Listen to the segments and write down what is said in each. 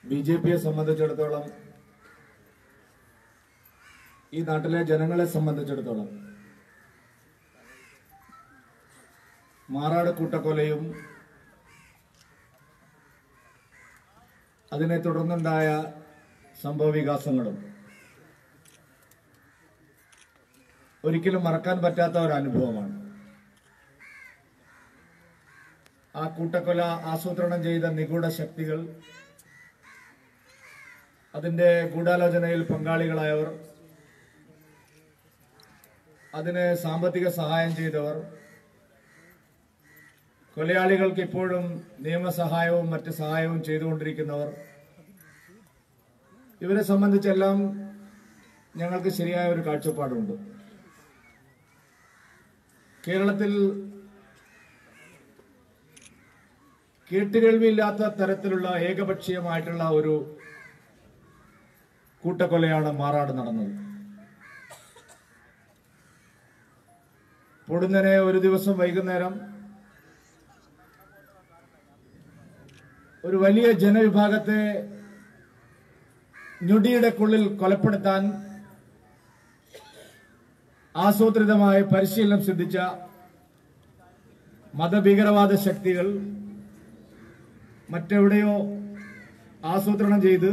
B J പിയെ സംബന്ധിച്ചിടത്തോളം ഈ നാട്ടിലെ ജനങ്ങളെ സംബന്ധിച്ചിടത്തോളം മാറാട് കൂട്ടക്കൊലയും അതിനെ തുടർന്നുണ്ടായ സംഭവ വികാസങ്ങളും ഒരിക്കലും മറക്കാൻ പറ്റാത്ത ഒരു അനുഭവമാണ് ആ കൂട്ടക്കൊല ആസൂത്രണം ചെയ്ത നിഗൂഢ ശക്തികൾ അതിന്റെ ഗൂഢാലോചനയിൽ പങ്കാളികളായവർ അതിന് സാമ്പത്തിക സഹായം ചെയ്തവർ കൊലയാളികൾക്ക് ഇപ്പോഴും നിയമസഹായവും മറ്റ് സഹായവും ചെയ്തുകൊണ്ടിരിക്കുന്നവർ ഇവരെ സംബന്ധിച്ചെല്ലാം ഞങ്ങൾക്ക് ശരിയായ ഒരു കാഴ്ചപ്പാടുണ്ട് കേരളത്തിൽ കേട്ടുകേൾവിയില്ലാത്ത തരത്തിലുള്ള ഏകപക്ഷീയമായിട്ടുള്ള ഒരു കൂട്ടക്കൊലയാണ് മാറാട് നടന്നത് പൊടുന്നനെ ഒരു ദിവസം വൈകുന്നേരം ഒരു വലിയ ജനവിഭാഗത്തെ ഞൊടിയുടെക്കുള്ളിൽ കൊലപ്പെടുത്താൻ ആസൂത്രിതമായ പരിശീലനം സിദ്ധിച്ച മതഭീകരവാദ ശക്തികൾ മറ്റെവിടെയോ ആസൂത്രണം ചെയ്ത്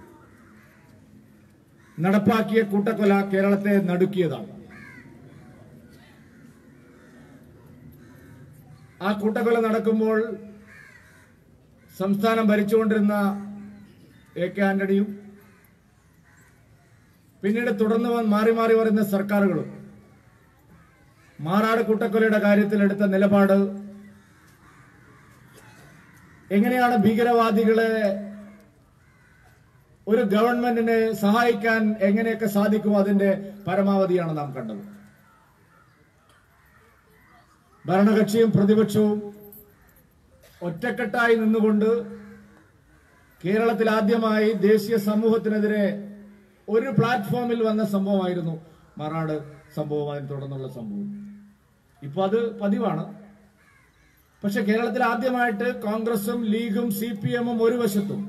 നടപ്പാക്കിയ കൂട്ടക്കൊല കേരളത്തെ നടുക്കിയതാണ് ആ കൂട്ടക്കൊല നടക്കുമ്പോൾ സംസ്ഥാനം ഭരിച്ചുകൊണ്ടിരുന്ന എ കെ ആന്റണിയും പിന്നീട് തുടർന്ന് വന്ന് മാറി മാറി വരുന്ന സർക്കാരുകളും മാറാട് കൂട്ടക്കൊലയുടെ കാര്യത്തിൽ എടുത്ത നിലപാട് എങ്ങനെയാണ് ഭീകരവാദികളെ ഒരു ഗവൺമെന്റിനെ സഹായിക്കാൻ എങ്ങനെയൊക്കെ സാധിക്കും അതിന്റെ പരമാവധിയാണ് നാം കണ്ടത് ഭരണകക്ഷിയും പ്രതിപക്ഷവും ഒറ്റക്കെട്ടായി നിന്നുകൊണ്ട് കേരളത്തിൽ ആദ്യമായി ദേശീയ സമൂഹത്തിനെതിരെ ഒരു പ്ലാറ്റ്ഫോമിൽ വന്ന സംഭവമായിരുന്നു മറാട് സംഭവം അതിനെ തുടർന്നുള്ള സംഭവം ഇപ്പൊ അത് പതിവാണ് പക്ഷെ കേരളത്തിൽ ആദ്യമായിട്ട് കോൺഗ്രസും ലീഗും സി പി എമ്മും ഒരു വശത്തും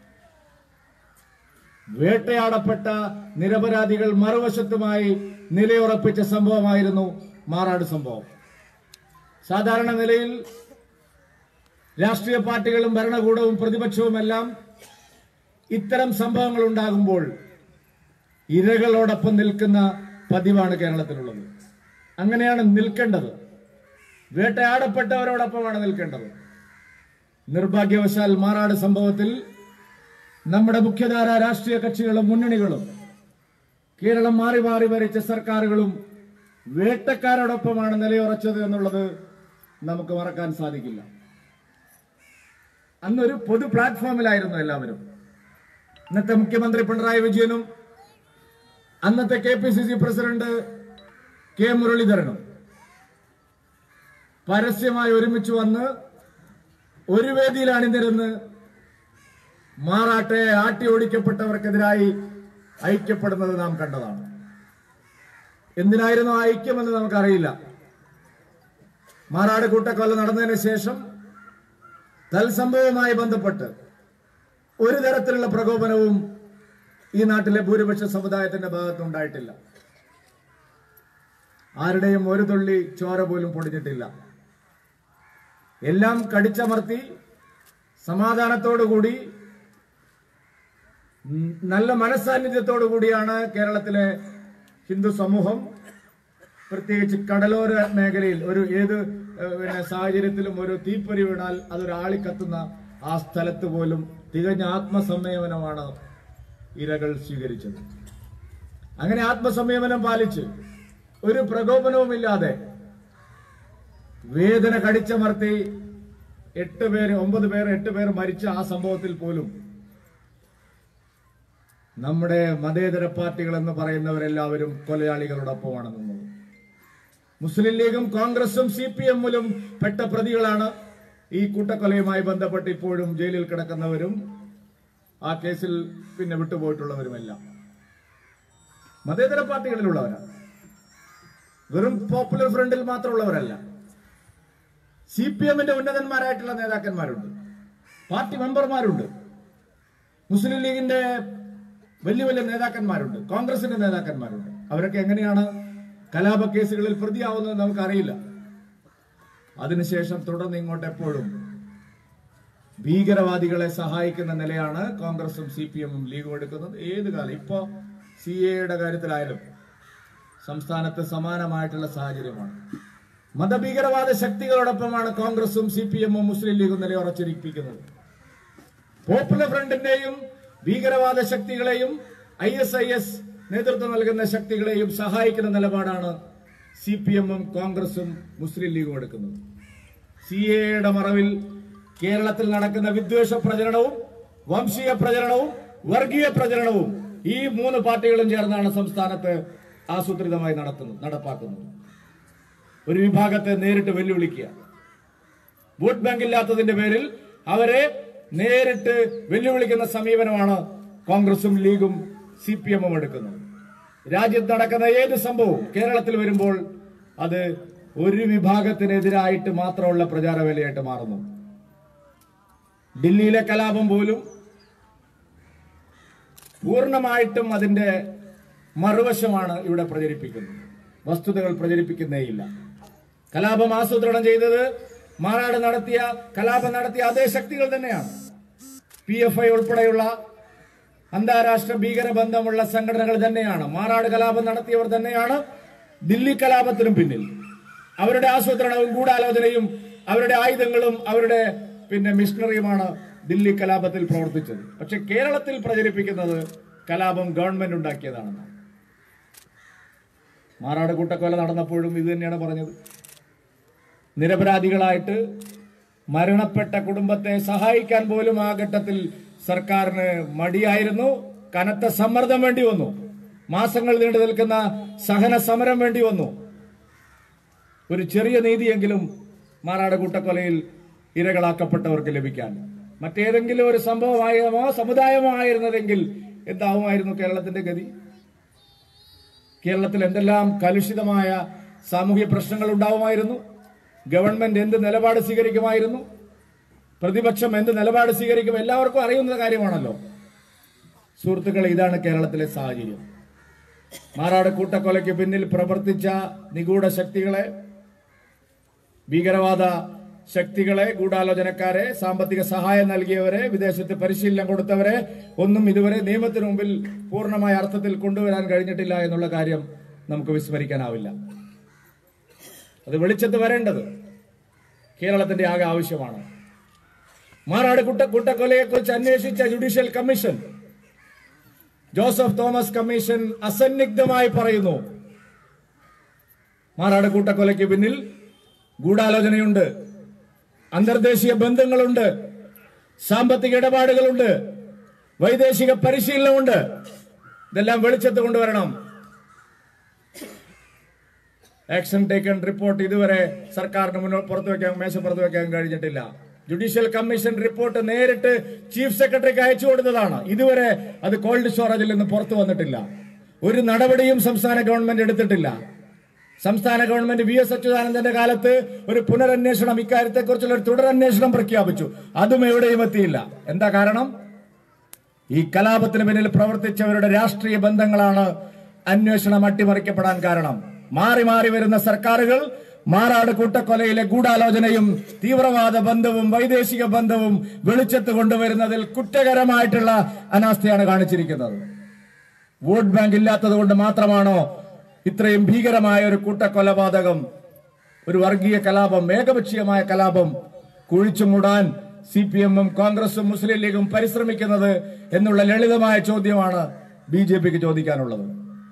വേട്ടയാടപ്പെട്ട നിരപരാധികൾ മറുവശത്തുമായി നിലയുറപ്പിച്ച സംഭവമായിരുന്നു മാറാട് സംഭവം സാധാരണ നിലയിൽ രാഷ്ട്രീയ പാർട്ടികളും ഭരണകൂടവും പ്രതിപക്ഷവും എല്ലാം ഇത്തരം സംഭവങ്ങൾ ഉണ്ടാകുമ്പോൾ ഇരകളോടൊപ്പം നിൽക്കുന്ന പതിവാണ് കേരളത്തിലുള്ളത് അങ്ങനെയാണ് നിൽക്കേണ്ടത് വേട്ടയാടപ്പെട്ടവരോടൊപ്പമാണ് നിൽക്കേണ്ടത് നിർഭാഗ്യവശാൽ മാറാട് സംഭവത്തിൽ നമ്മുടെ മുഖ്യധാര രാഷ്ട്രീയ കക്ഷികളും മുന്നണികളും കേരളം മാറി മാറി ഭരിച്ച സർക്കാരുകളും വേട്ടക്കാരോടൊപ്പമാണ് നിലയുറച്ചത് എന്നുള്ളത് നമുക്ക് മറക്കാൻ സാധിക്കില്ല അന്നൊരു പൊതു പ്ലാറ്റ്ഫോമിലായിരുന്നു എല്ലാവരും ഇന്നത്തെ മുഖ്യമന്ത്രി പിണറായി വിജയനും അന്നത്തെ K P C C president K മുരളീധരനും പരസ്യമായി ഒരുമിച്ച് വന്ന് ഒരു വേദിയിൽ അണിനിരന്ന് മാറാട്ടെ ആട്ടി ഓടിക്കപ്പെട്ടവർക്കെതിരായി ഐക്യപ്പെടുന്നത് നാം കണ്ടതാണ് എന്തിനായിരുന്നു ആ ഐക്യമെന്ന് നമുക്കറിയില്ല മാറാട് കൂട്ടക്കൊല നടന്നതിന് ശേഷം തൽസംഭവവുമായി ബന്ധപ്പെട്ട് ഒരു തരത്തിലുള്ള പ്രകോപനവും ഈ നാട്ടിലെ ഭൂരിപക്ഷ സമുദായത്തിന്റെ ഭാഗത്തുണ്ടായിട്ടില്ല ആരുടെയും ഒരു തുള്ളി ചോര പോലും പൊടിഞ്ഞിട്ടില്ല എല്ലാം കടിച്ചമർത്തി സമാധാനത്തോടുകൂടി ഉം, നല്ല മനസാന്നിധ്യത്തോടു കൂടിയാണ് കേരളത്തിലെ ഹിന്ദു സമൂഹം പ്രത്യേകിച്ച് കടലോര മേഖലയിൽ ഒരു ഏത് ഏഹ്, പിന്നെ സാഹചര്യത്തിലും ഒരു തീപ്പൊരി വീണാൽ അതൊരു ആളിക്കത്തുന്ന ആ സ്ഥലത്ത് പോലും തികഞ്ഞ ആത്മസംയമനമാണ് ഇരകൾ സ്വീകരിച്ചത് അങ്ങനെ ആത്മസംയമനം പാലിച്ച് ഒരു പ്രകോപനവുമില്ലാതെ വേദന കടിച്ചമർത്തി എട്ട് പേര് ഒമ്പത് പേർ എട്ട് പേർ മരിച്ച ആ സംഭവത്തിൽ പോലും നമ്മുടെ മതേതര പാർട്ടികൾ എന്ന് പറയുന്നവരെല്ലാവരും കൊലയാളികളോടൊപ്പമാണ് നിന്നത് മുസ്ലിം ലീഗും കോൺഗ്രസും സി പി എമ്മിലും പെട്ട പ്രതികളാണ് ഈ കൂട്ടക്കൊലയുമായി ബന്ധപ്പെട്ട് ഇപ്പോഴും ജയിലിൽ കിടക്കുന്നവരും ആ കേസിൽ പിന്നെ വിട്ടുപോയിട്ടുള്ളവരുമെല്ലാം മതേതര പാർട്ടികളിലുള്ളവരാണ് വെറും പോപ്പുലർ ഫ്രണ്ടിൽ മാത്രമുള്ളവരല്ല സി പി എമ്മിന്റെ ഉന്നതന്മാരായിട്ടുള്ള നേതാക്കന്മാരുണ്ട് പാർട്ടി മെമ്പർമാരുണ്ട് മുസ്ലിം ലീഗിന്റെ വലിയ വലിയ നേതാക്കന്മാരുണ്ട് കോൺഗ്രസിന്റെ നേതാക്കന്മാരുണ്ട് അവരൊക്കെ എങ്ങനെയാണ് കലാപ കേസുകളിൽ പ്രതിയാവുന്നത് നമുക്കറിയില്ല അതിനുശേഷം തുടർന്ന് ഇങ്ങോട്ട് എപ്പോഴും ഭീകരവാദികളെ സഹായിക്കുന്ന നിലയാണ് കോൺഗ്രസും സി പി എമ്മും ലീഗും എടുക്കുന്നത് ഏത് കാലം ഇപ്പോ സി എയുടെ കാര്യത്തിലായാലും സംസ്ഥാനത്ത് സമാനമായിട്ടുള്ള സാഹചര്യമാണ് മതഭീകരവാദ ശക്തികളോടൊപ്പമാണ് കോൺഗ്രസും സി പി എമ്മും മുസ്ലിം ലീഗും നിലയുറച്ചിരിപ്പിക്കുന്നത് പോപ്പുലർ ഫ്രണ്ടിന്റെയും ഭീകരവാദ ശക്തികളെയും ഐ എസ് ഐ എസ് നേതൃത്വം നൽകുന്ന ശക്തികളെയും സഹായിക്കുന്ന നിലപാടാണ് സി പി എമ്മും കോൺഗ്രസും മുസ്ലിം ലീഗും എടുക്കുന്നത് സി എയുടെ മറവിൽ കേരളത്തിൽ നടക്കുന്ന വിദ്വേഷ പ്രചരണവും വംശീയ പ്രചരണവും വർഗീയ പ്രചരണവും ഈ മൂന്ന് പാർട്ടികളും ചേർന്നാണ് സംസ്ഥാനത്ത് ആസൂത്രിതമായി നടത്തുന്നത് നടപ്പാക്കുന്നത് ഒരു വിഭാഗത്തെ നേരിട്ട് വെല്ലുവിളിക്കുക വോട്ട് ബാങ്ക് ഇല്ലാത്തതിന്റെ പേരിൽ അവരെ നേരിട്ട് വെല്ലുവിളിക്കുന്ന സമീപനമാണ് കോൺഗ്രസും ലീഗും സി പി എമ്മും എടുക്കുന്നത് രാജ്യത്ത് നടക്കുന്ന ഏത് സംഭവവും കേരളത്തിൽ വരുമ്പോൾ അത് ഒരു വിഭാഗത്തിനെതിരായിട്ട് മാത്രമുള്ള പ്രചാരവേലയായിട്ട് മാറുന്നു ഡൽഹിയിലെ കലാപം പോലും പൂർണ്ണമായിട്ടും അതിന്റെ മറുവശമാണ് ഇവിടെ പ്രചരിപ്പിക്കുന്നത് വസ്തുതകൾ പ്രചരിപ്പിക്കുന്നേയില്ല കലാപം ആസൂത്രണം ചെയ്തത് മാനാട് നടത്തിയ കലാപം നടത്തിയ അതേ ശക്തികൾ തന്നെയാണ് പി എഫ് ഐ ഉൾപ്പെടെയുള്ള അന്താരാഷ്ട്ര ഭീകരബന്ധമുള്ള സംഘടനകൾ തന്നെയാണ് മാറാട് കലാപം നടത്തിയവർ തന്നെയാണ് ദില്ലി കലാപത്തിനും പിന്നിൽ അവരുടെ ആസൂത്രണവും ഗൂഢാലോചനയും അവരുടെ ആയുധങ്ങളും അവരുടെ പിന്നെ മിഷണറിയുമാണ് ദില്ലി കലാപത്തിൽ പ്രവർത്തിച്ചത് പക്ഷെ കേരളത്തിൽ പ്രചരിപ്പിക്കുന്നത് കലാപം ഗവൺമെന്റ് ഉണ്ടാക്കിയതാണെന്ന് മാറാട് കൂട്ടക്കൊല നടന്നപ്പോഴും ഇത് തന്നെയാണ് പറഞ്ഞത് നിരപരാധികളായിട്ട് മരണപ്പെട്ട കുടുംബത്തെ സഹായിക്കാൻ പോലും ആ ഘട്ടത്തിൽ സർക്കാരിന് മടിയായിരുന്നു കനത്ത സമ്മർദ്ദം വേണ്ടി വന്നു മാസങ്ങൾ നീണ്ടു നിൽക്കുന്ന സഹന സമരം വേണ്ടി വന്നു ഒരു ചെറിയ നീതിയെങ്കിലും മാറാട് കൂട്ടക്കൊലയിൽ ഇരകളാക്കപ്പെട്ടവർക്ക് ലഭിക്കാൻ മറ്റേതെങ്കിലും ഒരു സംഭവമായമോ സമുദായമോ ആയിരുന്നതെങ്കിൽ എന്താവുമായിരുന്നു കേരളത്തിന്റെ ഗതി കേരളത്തിൽ എന്തെല്ലാം കലുഷിതമായ സാമൂഹ്യ പ്രശ്നങ്ങൾ ഉണ്ടാവുമായിരുന്നു ഗവൺമെന്റ് എന്ത് നിലപാട് സ്വീകരിക്കുമായിരുന്നു പ്രതിപക്ഷം എന്ത് നിലപാട് സ്വീകരിക്കും എല്ലാവർക്കും അറിയുന്ന കാര്യമാണല്ലോ സുഹൃത്തുക്കളെ ഇതാണ് കേരളത്തിലെ സാഹചര്യം മാറാട് കൂട്ടക്കൊലയ്ക്ക് പിന്നിൽ പ്രവർത്തിച്ച നിഗൂഢ ശക്തികളെ ഭീകരവാദ ശക്തികളെ ഗൂഢാലോചനക്കാരെ സാമ്പത്തിക സഹായം നൽകിയവരെ വിദേശത്ത് പരിശീലനം കൊടുത്തവരെ ഒന്നും ഇതുവരെ നിയമത്തിന് മുമ്പിൽ പൂർണ്ണമായ അർത്ഥത്തിൽ കൊണ്ടുവരാൻ കഴിഞ്ഞിട്ടില്ല എന്നുള്ള കാര്യം നമുക്ക് വിസ്മരിക്കാനാവില്ല അത് വെളിച്ചത്ത് വരേണ്ടത് കേരളത്തിന്റെ ആകെ ആവശ്യമാണ് മാറാട് കുട്ട കൂട്ടക്കൊലയെ കുറിച്ച് അന്വേഷിച്ച judicial commission Joseph Thomas commission അസന്നിഗ്ധമായി പറയുന്നു മാറാട് കൂട്ടക്കൊലയ്ക്ക് പിന്നിൽ ഗൂഢാലോചനയുണ്ട് അന്തർദേശീയ ബന്ധങ്ങളുണ്ട് സാമ്പത്തിക ഇടപാടുകളുണ്ട് വൈദേശിക പരിശീലനമുണ്ട് ഇതെല്ലാം വെളിച്ചത്ത് കൊണ്ടുവരണം ആക്ഷൻ ടേക്കൺ റിപ്പോർട്ട് ഇതുവരെ സർക്കാരിന് മുന്നോട്ട് പുറത്തു വെക്കാൻ മേശപ്പുറത്ത് വെക്കാൻ കഴിഞ്ഞിട്ടില്ല ജുഡീഷ്യൽ കമ്മീഷൻ റിപ്പോർട്ട് നേരിട്ട് ചീഫ് സെക്രട്ടറിക്ക് അയച്ചു കൊടുത്തതാണ് ഇതുവരെ അത് കോൾഡ് സ്റ്റോറേജിൽ നിന്ന് പുറത്തു വന്നിട്ടില്ല ഒരു നടപടിയും സംസ്ഥാന ഗവൺമെന്റ് എടുത്തിട്ടില്ല സംസ്ഥാന ഗവൺമെന്റ് വി എസ് അച്യുതാനന്ദന്റെ കാലത്ത് ഒരു പുനരന്വേഷണം ഇക്കാര്യത്തെക്കുറിച്ചുള്ള ഒരു തുടരന്വേഷണം പ്രഖ്യാപിച്ചു അതും എവിടെയും എത്തിയില്ല എന്താ കാരണം ഈ കലാപത്തിന് പിന്നിൽ പ്രവർത്തിച്ചവരുടെ രാഷ്ട്രീയ ബന്ധങ്ങളാണ് അന്വേഷണം അട്ടിമറിക്കപ്പെടാൻ കാരണം മാറി മാറി വരുന്ന സർക്കാരുകൾ മാറാട് കൂട്ടക്കൊലയിലെ ഗൂഢാലോചനയും തീവ്രവാദ ബന്ധവും വൈദേശിക ബന്ധവും വെളിച്ചത്ത് കൊണ്ടുവരുന്നതിൽ കുറ്റകരമായിട്ടുള്ള അനാസ്ഥയാണ് കാണിച്ചിരിക്കുന്നത് വോട്ട് ബാങ്ക് ഇല്ലാത്തത് കൊണ്ട് മാത്രമാണോ ഇത്രയും ഭീകരമായ ഒരു കൂട്ടക്കൊലപാതകം ഒരു വർഗീയ കലാപം ഏകപക്ഷീയമായ കലാപം കുഴിച്ചു മൂടാൻ സി പി എമ്മും കോൺഗ്രസും മുസ്ലിം ലീഗും പരിശ്രമിക്കുന്നത് എന്നുള്ള ലളിതമായ ചോദ്യമാണ് ബി ജെ പിക്ക് ചോദിക്കാനുള്ളത്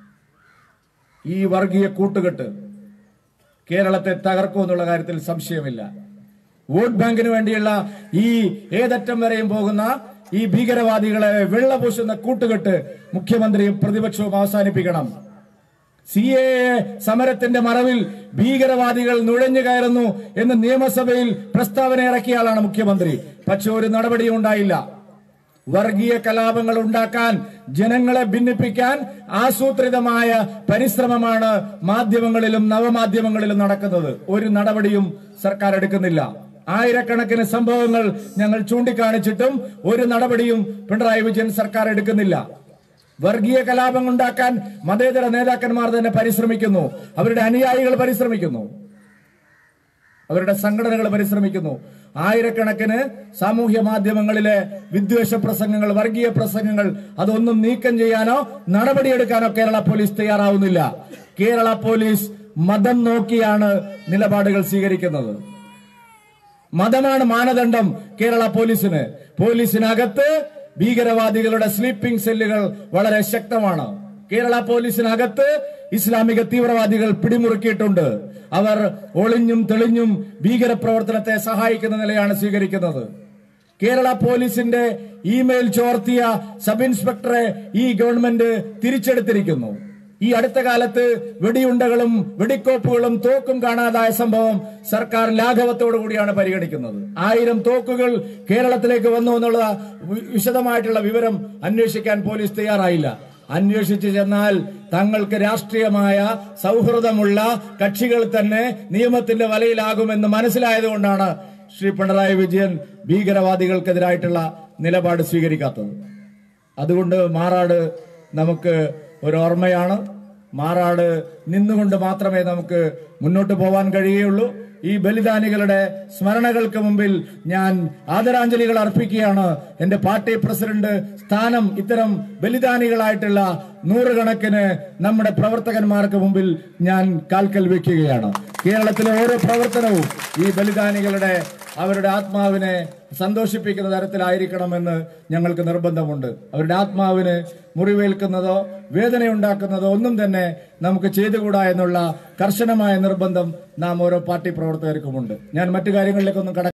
ഈ വർഗീയ കൂട്ടുകെട്ട് കേരളത്തെ തകർക്കും എന്നുള്ള കാര്യത്തിൽ സംശയമില്ല വോട്ട് ബാങ്കിന് വേണ്ടിയുള്ള ഈ ഏതറ്റം വരെയും പോകുന്ന ഈ ഭീകരവാദികളെ വെള്ളപൂശുന്ന കൂട്ടുകെട്ട് മുഖ്യമന്ത്രിയും പ്രതിപക്ഷവും അവസാനിപ്പിക്കണം സി എ സമരത്തിന്റെ മറവിൽ ഭീകരവാദികൾ നുഴഞ്ഞു കയറുന്നു എന്ന് നിയമസഭയിൽ പ്രസ്താവന ഇറക്കിയ ആളാണ് മുഖ്യമന്ത്രി പക്ഷെ ഒരു നടപടിയും ഉണ്ടായില്ല വർഗീയ കലാപങ്ങൾ ഉണ്ടാക്കാൻ ജനങ്ങളെ ഭിന്നിപ്പിക്കാൻ ആസൂത്രിതമായ പരിശ്രമമാണ് മാധ്യമങ്ങളിലും നവമാധ്യമങ്ങളിലും നടക്കുന്നത് ഒരു നടപടിയും സർക്കാർ എടുക്കുന്നില്ല ആയിരക്കണക്കിന് സംഭവങ്ങൾ ഞങ്ങൾ ചൂണ്ടിക്കാണിച്ചിട്ടും ഒരു നടപടിയും പിണറായി വിജയൻ സർക്കാർ എടുക്കുന്നില്ല വർഗീയ കലാപം ഉണ്ടാക്കാൻ മതേതര നേതാക്കന്മാർ തന്നെ പരിശ്രമിക്കുന്നു അവരുടെ അനുയായികൾ പരിശ്രമിക്കുന്നു അവരുടെ സംഘടനകൾ പരിശ്രമിക്കുന്നു ആയിരക്കണക്കിന് സാമൂഹ്യ മാധ്യമങ്ങളിലെ വിദ്വേഷ പ്രസംഗങ്ങൾ വർഗീയ പ്രസംഗങ്ങൾ അതൊന്നും നീക്കം ചെയ്യാനോ നടപടിയെടുക്കാനോ കേരള പോലീസ് തയ്യാറാവുന്നില്ല കേരള പോലീസ് മതം നോക്കിയാണ് നിലപാടുകൾ സ്വീകരിക്കുന്നത് മതമാണ് മാനദണ്ഡം കേരള പോലീസിന് പോലീസിനകത്ത് ഭീകരവാദികളുടെ സ്ലീപ്പിംഗ് സെല്ലുകൾ വളരെ ശക്തമാണ് കേരള പോലീസിനകത്ത് ഇസ്ലാമിക തീവ്രവാദികൾ പിടിമുറുക്കിയിട്ടുണ്ട് അവർ ഒളിഞ്ഞും തെളിഞ്ഞും ഭീകരപ്രവർത്തനത്തെ സഹായിക്കുന്ന നിലയാണ് സ്വീകരിക്കുന്നത് കേരള പോലീസിന്റെ ഇമെയിൽ ചോർത്തിയ സബ് ഇൻസ്പെക്ടറെ ഈ ഗവൺമെന്റ് തിരിച്ചെടുത്തിരിക്കുന്നു ഈ അടുത്ത കാലത്ത് വെടിയുണ്ടകളും വെടിക്കോപ്പുകളും തോക്കും കാണാതായ സംഭവം സർക്കാർ ലാഘവത്തോടു കൂടിയാണ് പരിഗണിക്കുന്നത് ആയിരം തോക്കുകൾ കേരളത്തിലേക്ക് വന്നു എന്നുള്ള വി- വിശദമായിട്ടുള്ള വിവരം അന്വേഷിക്കാൻ പോലീസ് തയ്യാറായില്ല അന്വേഷിച്ചു ചെന്നാൽ തങ്ങൾക്ക് രാഷ്ട്രീയമായ സൗഹൃദമുള്ള കക്ഷികൾ തന്നെ നിയമത്തിന്റെ വലയിലാകുമെന്ന് മനസ്സിലായതുകൊണ്ടാണ് ശ്രീ പിണറായി വിജയൻ ഭീകരവാദികൾക്കെതിരായിട്ടുള്ള നിലപാട് സ്വീകരിക്കാത്തത് അതുകൊണ്ട് മാറാട് നമുക്ക് ഒരു ഓർമ്മയാണ് മാറാട് നിന്നുകൊണ്ട് മാത്രമേ നമുക്ക് മുന്നോട്ട് പോവാൻ കഴിയുകയുള്ളൂ ഈ ബലിദാനികളുടെ സ്മരണകൾക്ക് മുമ്പിൽ ഞാൻ ആദരാഞ്ജലികൾ അർപ്പിക്കുകയാണ് എന്റെ പാർട്ടി പ്രസിഡന്റ് സ്ഥാനം ഇത്തരം ബലിദാനികളായിട്ടുള്ള നൂറുകണക്കിന് നമ്മുടെ പ്രവർത്തകന്മാർക്ക് മുമ്പിൽ ഞാൻ കാൽക്കൽ വെക്കുകയാണ് കേരളത്തിലെ ഓരോ പ്രവർത്തനവും ഈ ബലിദാനികളുടെ അവരുടെ ആത്മാവിനെ സന്തോഷിപ്പിക്കുന്ന തരത്തിലായിരിക്കണമെന്ന് ഞങ്ങൾക്ക് നിർബന്ധമുണ്ട് അവരുടെ ആത്മാവിന് മുറിവേൽക്കുന്നതോ വേദനയുണ്ടാക്കുന്നതോ ഒന്നും തന്നെ നമുക്ക് ചെയ്തുകൂടാ എന്നുള്ള കർശനമായ നിർബന്ധം നാം ഓരോ പാർട്ടി പ്രവർത്തകർക്കുമുണ്ട് ഞാൻ മറ്റു കാര്യങ്ങളിലേക്കൊന്നും കട